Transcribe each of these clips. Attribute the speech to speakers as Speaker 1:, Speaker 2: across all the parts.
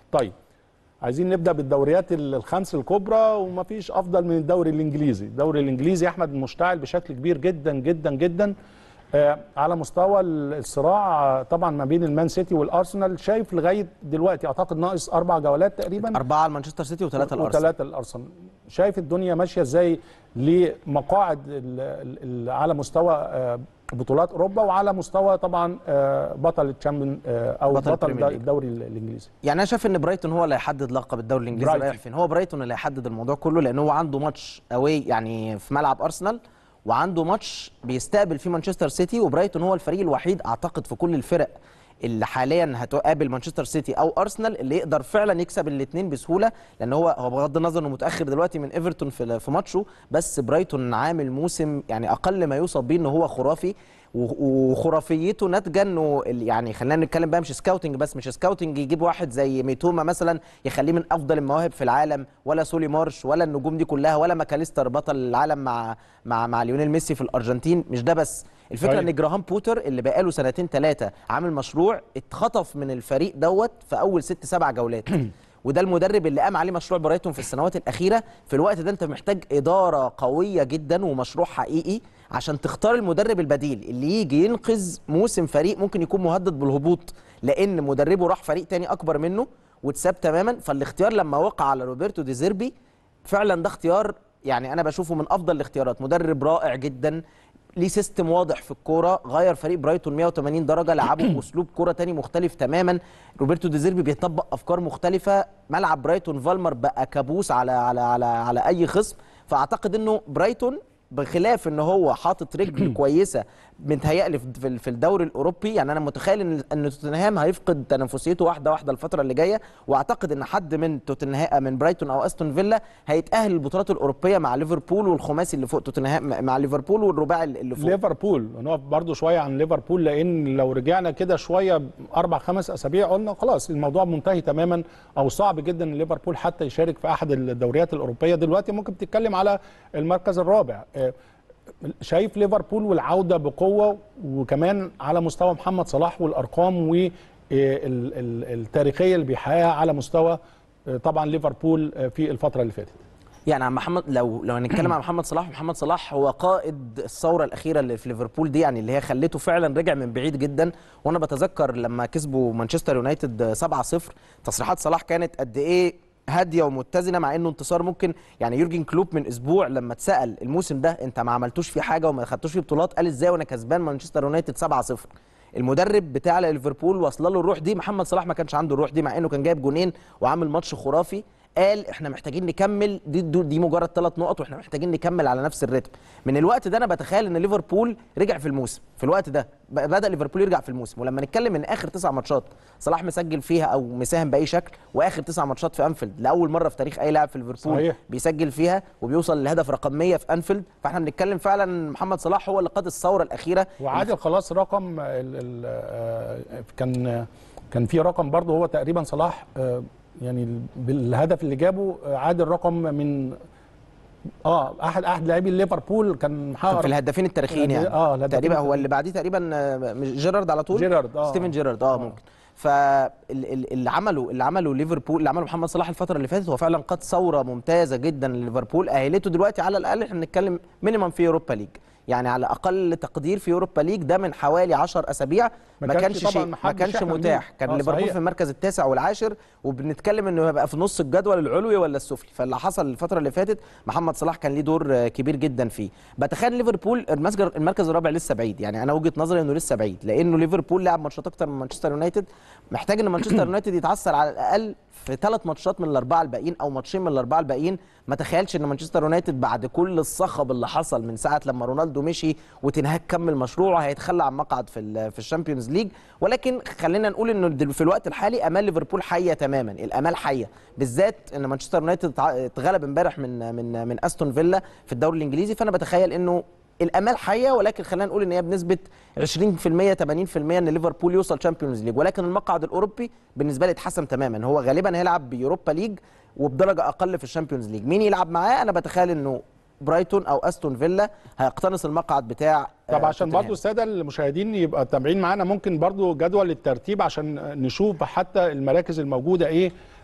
Speaker 1: طيب عايزين نبدا بالدوريات ال- الخمس الكبرى ومفيش افضل من الدوري الانجليزي الدوري الانجليزي يا احمد مشتعل بشكل كبير جدا جدا جدا آه على مستوى ال- الصراع آه، طبعا ما بين المان سيتي والارسنال شايف لغايه دلوقتي اعتقد ناقص اربع جولات تقريبا
Speaker 2: أربعة لمانشستر سيتي وثلاثة الأرسنال
Speaker 1: وثلاثه الارسنال شايف الدنيا ماشيه ازاي لمقاعد ال- ال- ال- على مستوى آه، بطولات اوروبا وعلى مستوى طبعا آه، بطل الشامبيون آه، او
Speaker 2: بطل
Speaker 1: بطل,
Speaker 2: البريمير ليج.
Speaker 1: الدوري الانجليزي
Speaker 2: يعني انا شايف ان برايتون هو اللي هيحدد لقب الدوري الانجليزي
Speaker 1: برايتون.
Speaker 2: رايح فين هو برايتون اللي هيحدد الموضوع كله لان هو عنده ماتش اواي يعني في ملعب ارسنال وعنده ماتش بيستقبل فيه مانشستر سيتي وبرايتون هو الفريق الوحيد اعتقد في كل الفرق اللي حاليا هتقابل مانشستر سيتي او ارسنال اللي يقدر فعلا يكسب الاثنين بسهوله لان هو هو بغض النظر انه متاخر دلوقتي من ايفرتون في في ماتشه بس برايتون عامل موسم يعني اقل ما يوصف بيه ان هو خرافي و- وخرافيته ناتجه انه ال- يعني خلينا نتكلم بقى مش سكاوتنج بس مش سكاوتنج يجيب واحد زي ميتوما مثلا يخليه من افضل المواهب في العالم ولا سولي مارش ولا النجوم دي كلها ولا ماكاليستر بطل العالم مع مع مع ليونيل ميسي في الارجنتين مش ده بس الفكره
Speaker 1: طيب.
Speaker 2: ان جراهام بوتر اللي بقاله سنتين ثلاثه عامل مشروع اتخطف من الفريق دوت في اول ست سبع جولات وده المدرب اللي قام عليه مشروع برايتون في السنوات الاخيره في الوقت ده انت محتاج اداره قويه جدا ومشروع حقيقي عشان تختار المدرب البديل اللي يجي ينقذ موسم فريق ممكن يكون مهدد بالهبوط لان مدربه راح فريق تاني اكبر منه واتساب تماما فالاختيار لما وقع على روبرتو دي زيربي فعلا ده اختيار يعني انا بشوفه من افضل الاختيارات مدرب رائع جدا ليه سيستم واضح في الكوره غير فريق برايتون 180 درجه لعبه باسلوب كوره تاني مختلف تماما روبرتو ديزيربي بيطبق افكار مختلفه ملعب برايتون فالمر بقى كابوس على على على على اي خصم فاعتقد انه برايتون بخلاف ان هو حاطط رجل كويسه متهيألي في في الدوري الاوروبي يعني انا متخيل ان ان توتنهام هيفقد تنافسيته واحده واحده الفتره اللي جايه واعتقد ان حد من توتنهام من برايتون او استون فيلا هيتاهل البطولات الاوروبيه مع ليفربول والخماسي اللي فوق توتنهام مع ليفربول والرباعي اللي فوق
Speaker 1: ليفربول نقف برضو شويه عن ليفربول لان لو رجعنا كده شويه اربع خمس اسابيع قلنا خلاص الموضوع منتهي تماما او صعب جدا ان ليفربول حتى يشارك في احد الدوريات الاوروبيه دلوقتي ممكن تتكلم على المركز الرابع آه، شايف ليفربول والعوده بقوه وكمان على مستوى محمد صلاح والارقام والتاريخيه اللي بيحققها على مستوى آه، طبعا ليفربول آه، في الفتره اللي فاتت
Speaker 2: يعني عن محمد لو لو هنتكلم عن محمد صلاح محمد صلاح هو قائد الثوره الاخيره اللي في ليفربول دي يعني اللي هي خلته فعلا رجع من بعيد جدا وانا بتذكر لما كسبوا مانشستر يونايتد 7-0 تصريحات صلاح كانت قد ايه هاديه ومتزنه مع انه انتصار ممكن يعني يورجن كلوب من اسبوع لما اتسال الموسم ده انت ما عملتوش فيه حاجه وما خدتوش فيه بطولات قال ازاي وانا كسبان مانشستر يونايتد 7-0 المدرب بتاع ليفربول واصله له الروح دي محمد صلاح ما كانش عنده الروح دي مع انه كان جايب جونين وعامل ماتش خرافي قال احنا محتاجين نكمل دي دي, دي مجرد ثلاث نقط واحنا محتاجين نكمل على نفس الريتم من الوقت ده انا بتخيل ان ليفربول رجع في الموسم في الوقت ده ب- بدا ليفربول يرجع في الموسم ولما نتكلم ان اخر تسع ماتشات صلاح مسجل فيها او مساهم باي شكل واخر تسع ماتشات في انفيلد لاول مره في تاريخ اي لاعب في ليفربول
Speaker 1: صحيح.
Speaker 2: بيسجل فيها وبيوصل للهدف رقم 100 في انفيلد فاحنا بنتكلم فعلا محمد صلاح هو اللي قاد الثوره الاخيره
Speaker 1: وعادل خلاص رقم ال ال آه، كان كان في رقم برضه هو تقريبا صلاح آه، يعني بالهدف اللي جابه آه، عادل رقم من اه احد احد لاعبي ليفربول كان محقق
Speaker 2: في الهدافين التاريخيين يعني
Speaker 1: اه الهدافين
Speaker 2: تقريبا هو
Speaker 1: التاريخيين.
Speaker 2: اللي بعديه تقريبا آه، مش جيرارد على طول
Speaker 1: جيرارد، آه.
Speaker 2: ستيفن جيرارد اه ممكن فاللي عمله اللي عمله ليفربول اللي عمله محمد صلاح الفتره اللي فاتت هو فعلا قاد ثوره ممتازه جدا لليفربول اهلته دلوقتي على الاقل احنا بنتكلم مينيمم في اوروبا ليج يعني على اقل تقدير في اوروبا ليج ده من حوالي 10 اسابيع
Speaker 1: ما
Speaker 2: ما
Speaker 1: كانش
Speaker 2: كانش
Speaker 1: طبعاً
Speaker 2: شيء ما
Speaker 1: محدش
Speaker 2: كانش
Speaker 1: يحلم
Speaker 2: متاح
Speaker 1: بيه.
Speaker 2: كان
Speaker 1: آه،
Speaker 2: ليفربول
Speaker 1: صحيح.
Speaker 2: في المركز التاسع والعاشر وبنتكلم انه هيبقى في نص الجدول العلوي ولا السفلي فاللي حصل الفتره اللي فاتت محمد صلاح كان ليه دور آه، كبير جدا فيه بتخيل ليفربول المركز المركز الرابع لسه بعيد يعني انا وجهه نظري انه لسه بعيد لانه ليفربول لعب ماتشات اكتر من مانشستر يونايتد محتاج ان مانشستر يونايتد يتعثر على الاقل في ثلاث ماتشات من الاربعه الباقيين او ماتشين من الاربعه الباقيين ما تخيلش ان مانشستر يونايتد بعد كل الصخب اللي حصل من ساعه لما رونالدو مشي وتنهاك كمل مشروعه هيتخلى عن مقعد في ال- في الشامبيونز ليج ولكن خلينا نقول انه دل- في الوقت الحالي امال ليفربول حيه تماما الامال حيه بالذات ان مانشستر يونايتد اتع- اتغلب امبارح من من من استون فيلا في الدوري الانجليزي فانا بتخيل انه الامال حيه ولكن خلينا نقول ان هي بنسبه 20% 80% ان ليفربول يوصل تشامبيونز ليج ولكن المقعد الاوروبي بالنسبه لي اتحسم تماما هو غالبا هيلعب بيوروبا ليج وبدرجه اقل في الشامبيونز ليج مين يلعب معاه انا بتخيل انه برايتون او استون فيلا هيقتنص المقعد بتاع
Speaker 1: طب
Speaker 2: آه،
Speaker 1: عشان
Speaker 2: توتنهام.
Speaker 1: برضو الساده المشاهدين يبقى تابعين معانا ممكن برضو جدول الترتيب عشان نشوف حتى المراكز الموجوده ايه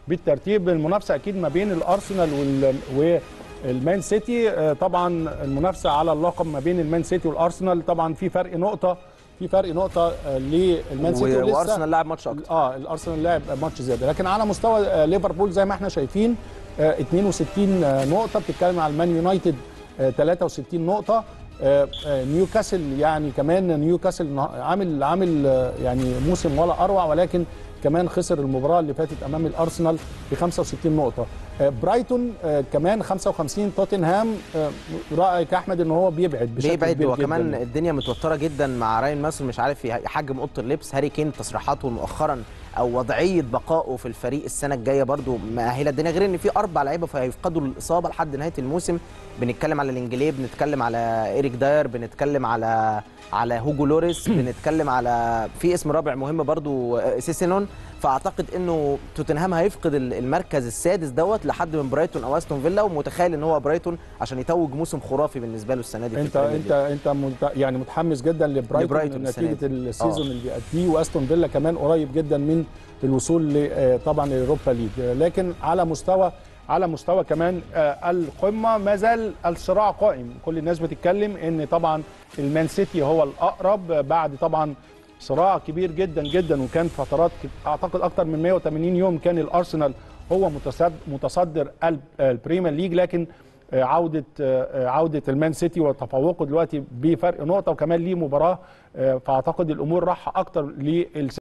Speaker 1: بالترتيب المنافسه اكيد ما بين الارسنال وال والمان سيتي آه، طبعا المنافسه على اللقب ما بين المان سيتي والارسنال طبعا في فرق نقطه في فرق نقطه آه، للمان سيتي
Speaker 2: و-
Speaker 1: ولسه
Speaker 2: وارسنال لعب ماتش اكتر
Speaker 1: اه الارسنال لعب ماتش زياده لكن على مستوى آه، ليفربول زي ما احنا شايفين آه، 62 آه، نقطه بتتكلم على المان يونايتد آه، 63 نقطه آه، آه، نيوكاسل يعني كمان نيوكاسل نه- عامل عامل آه، يعني موسم ولا اروع ولكن كمان خسر المباراه اللي فاتت امام الارسنال ب 65 نقطه آه، برايتون آه، كمان 55 توتنهام آه، رايك يا احمد ان هو بيبعد بشكل
Speaker 2: بيبعد
Speaker 1: كبير
Speaker 2: هو كمان
Speaker 1: جداً.
Speaker 2: الدنيا متوتره جدا مع راين ماسون مش عارف يحجم اوضه اللبس هاري كين تصريحاته مؤخرا او وضعيه بقائه في الفريق السنه الجايه برضو مأهله الدنيا غير ان في اربع لعيبه هيفقدوا الاصابه لحد نهايه الموسم بنتكلم على الانجليه بنتكلم على ايريك داير بنتكلم على على هوجو لوريس بنتكلم على في اسم رابع مهم برضو آه، سيسينون فاعتقد انه توتنهام هيفقد ال- المركز السادس دوت لحد من برايتون او استون فيلا ومتخيل ان هو برايتون عشان يتوج موسم خرافي بالنسبه له السنه دي في
Speaker 1: انت
Speaker 2: البريمير
Speaker 1: انت انت مت- يعني متحمس جدا لبرايتون
Speaker 2: لبرايتون السنة
Speaker 1: نتيجه
Speaker 2: دي.
Speaker 1: السيزون
Speaker 2: آه.
Speaker 1: اللي بيأديه واستون فيلا كمان قريب جدا من الوصول ل- آه، طبعا للأوروبا ليج آه، لكن على مستوى على مستوى كمان آه، القمه ما زال الصراع قائم كل الناس بتتكلم ان طبعا المان سيتي هو الاقرب آه، بعد طبعا صراع كبير جدا جدا وكان فترات ك- اعتقد اكتر من 180 يوم كان الارسنال هو متصد- متصدر الب- البريمير ليج لكن آه، عوده آه، عوده المان سيتي وتفوقه دلوقتي بفرق نقطه وكمان ليه مباراه آه، فاعتقد الامور راح اكتر لل